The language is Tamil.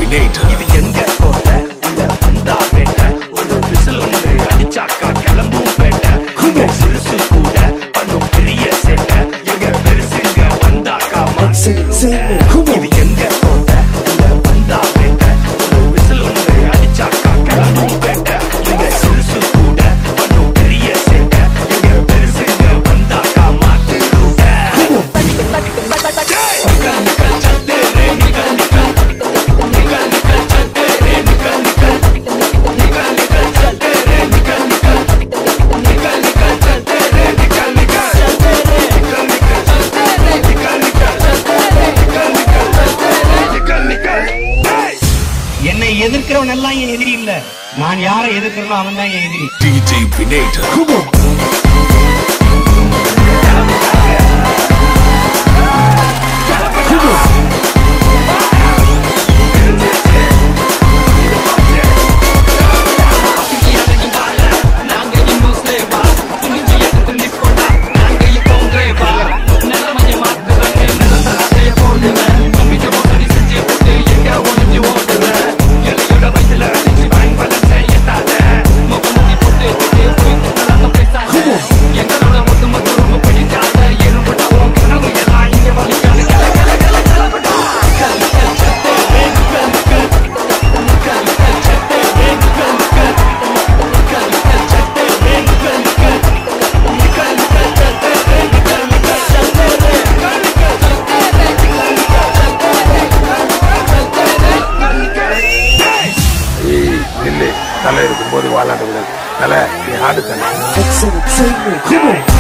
Binator. இது எங்க கோட்டை உள்ள வந்தா வேட்டை ஒரு விசில் ஒன்று அடிச்சாக்கா கிளம்பும் பேட்டை இங்க சிறுசு கூட பண்ணும் பெரிய சேட்டை எங்க பெருசுங்க வந்தாக்கா மாசு இது எங்க கோட்டை உள்ள வந்தா வேட்டை ஒரு விசில் ஒன்று அடிச்சாக்கா கிளம்பும் பேட்டை இங்க சிறுசு கூட பண்ணும் பெரிய சேட்டை எங்க பெருசுங்க வந்தாக்கா மாட்டு ரூட்டை நிக்கல் நிக்கல் சத்து ரே நிக்கல் நிக்கல் நிக்கல் நிக்கல் சத்து ரே நிக்கல் நிக்கல் நிக்கல் நிக்கல் சத்து ரே நிக்கல் நிக்கல் நிக்கல் நிக்கல் சத்து ரே நிக்கல் நிக்கல் நிக்கல் நிக்கல் சத்து ரே நிக்கல் நிக்கல் நிக்கல் நிக்கல் சத்து ரே நிக்கல் நிக்கல் டேய் என்னை எதிர்க்கிறவன் எல்லாம் என் எதிரி இல்ல நான் யாரை எதிர்க்கிறனோ அவன் தான் என் எதிரி DJ Binator. ஏய் நில்லு தலை இருக்கும்போது வாழாட்ட கூடாது தலை நீ ஆடு தலை Entertainment. Come on.